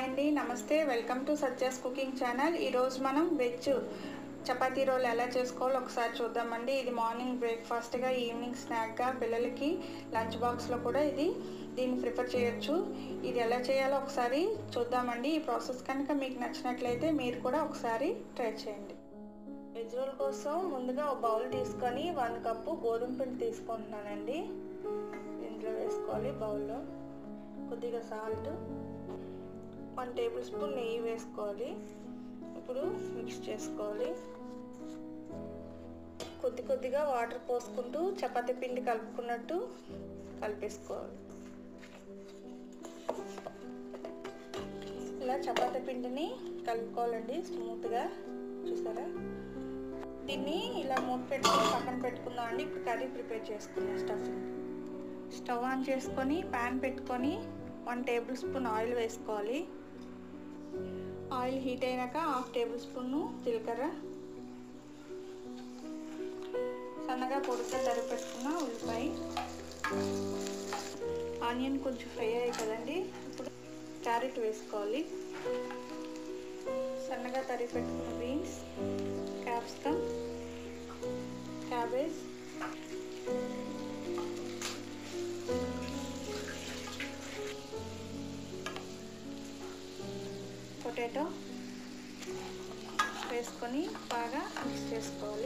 hi అండి నమస్తే welcome to Satya's cooking channel ఈరోజు మనం వెజ్ చపాతీ రోల్ ఎలా చేసుకోవాలో ఒకసారి చూద్దామండి ఇది మార్నింగ్ బ్రేక్ఫాస్ట్గా ఈవినింగ్ స్నాక్గా పిల్లలకి లంచ్ బాక్స్లో కూడా ఇది దీన్ని ప్రిపేర్ చేయొచ్చు ఇది ఎలా చేయాలో ఒకసారి చూద్దామండి ఈ ప్రాసెస్ కనుక మీకు నచ్చినట్లయితే మీరు కూడా ఒకసారి ట్రై చేయండి వెజ్ రోల్ కోసం ముందుగా ఒక బౌల్ తీసుకొని వన్ కప్పు గోధుమ పిండి తీసుకుంటున్నానండి ఇంట్లో వేసుకోవాలి బౌల్లో కొద్దిగా సాల్ట్ వన్ టేబుల్ స్పూన్ నెయ్యి వేసుకోవాలి ఇప్పుడు మిక్స్ చేసుకోవాలి కొద్ది కొద్దిగా వాటర్ పోసుకుంటూ చపాతీ పిండి కలుపుకున్నట్టు కలిపేసుకోవాలి ఇలా చపాతీ పిండిని కలుపుకోవాలండి స్మూత్గా చూసారా దీన్ని ఇలా మూత పెట్టుకొని పక్కన పెట్టుకుందాం అండి ఇప్పుడు కర్రీ ప్రిపేర్ చేసుకుందాం స్టఫింగ్ స్టవ్ ఆన్ చేసుకొని ప్యాన్ పెట్టుకొని వన్ టేబుల్ స్పూన్ ఆయిల్ వేసుకోవాలి ఆయిల్ హీట్ అయినాక హాఫ్ టేబుల్ స్పూన్ జీలకర్ర సన్నగా పొడిగా తరిగి పెట్టుకున్న ఉల్లిపాయ ఆనియన్ కొంచెం ఫ్రై అయ్యాయి కదండి ఇప్పుడు క్యారెట్ వేసుకోవాలి సన్నగా తరిగి పెట్టుకున్న బీన్స్ క్యాప్సికమ్ క్యాబేజ్ పొటాటో వేసుకొని బాగా మిక్స్ చేసుకోవాలి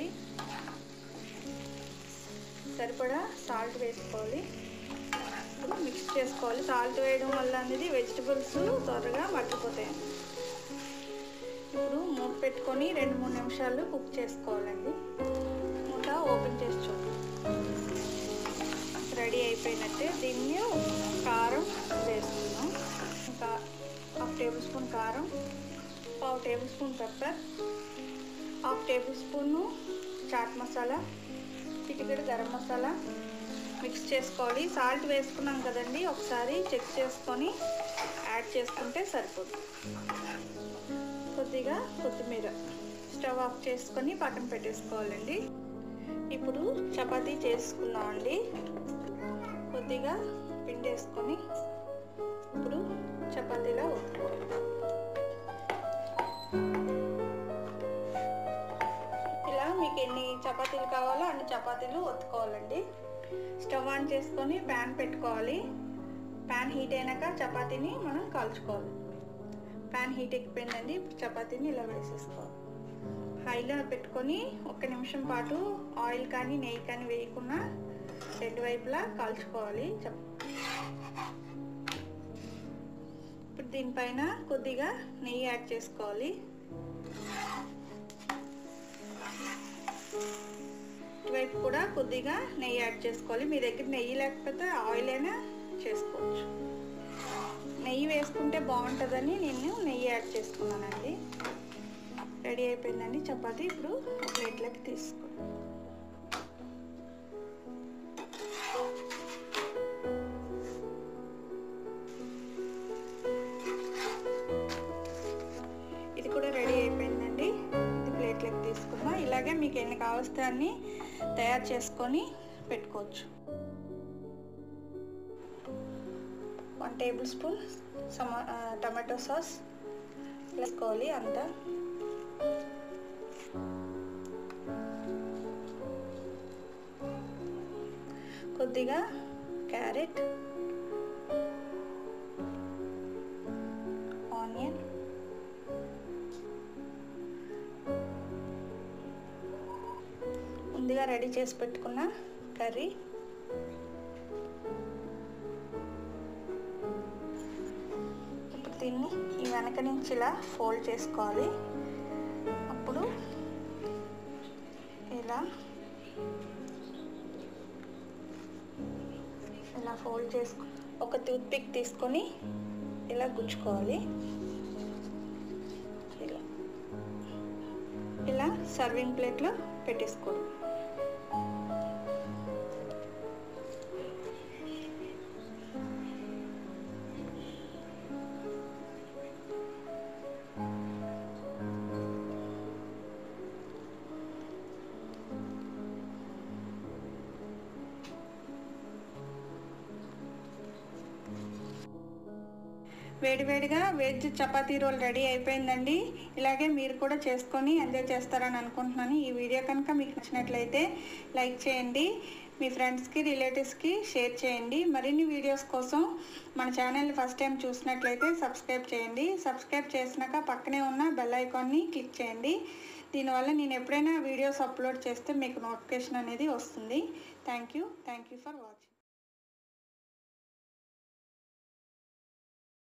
సరిపడా సాల్ట్ వేసుకోవాలి ఇప్పుడు మిక్స్ చేసుకోవాలి సాల్ట్ వేయడం వల్ల అనేది వెజిటబుల్స్ త్వరగా మర్చిపోతాయి ఇప్పుడు మూత పెట్టుకొని రెండు మూడు నిమిషాలు కుక్ చేసుకోవాలండి మూత ఓపెన్ చేసి చూడండి రెడీ అయిపోయినట్టే దీన్ని కారం వేసుకున్నాం ఇంకా హాఫ్ టేబుల్ స్పూన్ కారం పావు tablespoon pepper half tablespoon chaat masala చిటికెడు గరం మసాలా మిక్స్ చేసుకోవాలి సాల్ట్ వేసుకున్నాం కదండి ఒకసారి చెక్ చేసుకొని యాడ్ చేసుకుంటే సరిపోతుంది కొద్దిగా కొత్తిమీర స్టవ్ ఆఫ్ చేసుకొని పక్కన పెట్టేసుకోవాలండి ఇప్పుడు చపాతీ చేసుకున్నామండి కొద్దిగా పిండి వేసుకొని ఇప్పుడు చపాతీలా ఒత్తుకోవాలి ఇలా మీకు ఎన్ని చపాతీలు కావాలో అన్ని చపాతీలు ఒత్తుకోవాలండి స్టవ్ ఆన్ చేసుకొని ప్యాన్ పెట్టుకోవాలి ప్యాన్ హీట్ అయినాక చపాతీని మనం కాల్చుకోవాలి ప్యాన్ హీట్ ఎక్కిపోయిందండి ఇప్పుడు చపాతీని ఇలా వేసేసుకోవాలి హైలో పెట్టుకొని ఒక్క నిమిషం పాటు ఆయిల్ కానీ నెయ్యి కానీ వేయకుండా రెండు వైపులా కాల్చుకోవాలి ఇప్పుడు దీనిపైన కొద్దిగా నెయ్యి యాడ్ చేసుకోవాలి ఇటువైపు కూడా కొద్దిగా నెయ్యి యాడ్ చేసుకోవాలి మీ దగ్గర నెయ్యి లేకపోతే ఆయిల్ అయినా చేసుకోవచ్చు నెయ్యి వేసుకుంటే బాగుంటుందని నేను నెయ్యి యాడ్ చేసుకున్నానండి రెడీ అయిపోయిందండి చపాతి ఇప్పుడు ప్లేట్లోకి తీసుకో ఇది కూడా రెడీ అయిపోయిందండి ఇది ప్లేట్లోకి తీసుకుందాం ఇలాగే మీకు ఎన్ని కావస్తే అన్ని తయారు చేసుకొని పెట్టుకోవచ్చు వన్ టేబుల్ స్పూన్ సమా టమాటో సాస్ వేసుకోవాలి అంతా కొద్దిగా క్యారెట్ ఆనియన్ ముందుగా రెడీ చేసి పెట్టుకున్న కర్రీ ఇప్పుడు దీన్ని ఈ వెనక నుంచి ఇలా ఫోల్డ్ చేసుకోవాలి అప్పుడు ఇలా ఇలా ఫోల్డ్ చేసుకు ఒక టూత్ పిక్ తీసుకొని ఇలా గుచ్చుకోవాలి ఇలా ఇలా సర్వింగ్ ప్లేట్లో పెట్టేసుకోవాలి వేడివేడిగా వెజ్ చపాతీ రోల్ రెడీ అయిపోయిందండి ఇలాగే మీరు కూడా చేసుకొని ఎంజాయ్ చేస్తారని అనుకుంటున్నాను ఈ వీడియో కనుక మీకు నచ్చినట్లయితే లైక్ చేయండి మీ ఫ్రెండ్స్కి రిలేటివ్స్కి షేర్ చేయండి మరిన్ని వీడియోస్ కోసం మన ఛానల్ని ఫస్ట్ టైం చూసినట్లయితే సబ్స్క్రైబ్ చేయండి సబ్స్క్రైబ్ చేసినాక పక్కనే ఉన్న బెల్ ఐకాన్ని క్లిక్ చేయండి దీనివల్ల నేను ఎప్పుడైనా వీడియోస్ అప్లోడ్ చేస్తే మీకు నోటిఫికేషన్ అనేది వస్తుంది thank you thank you for watching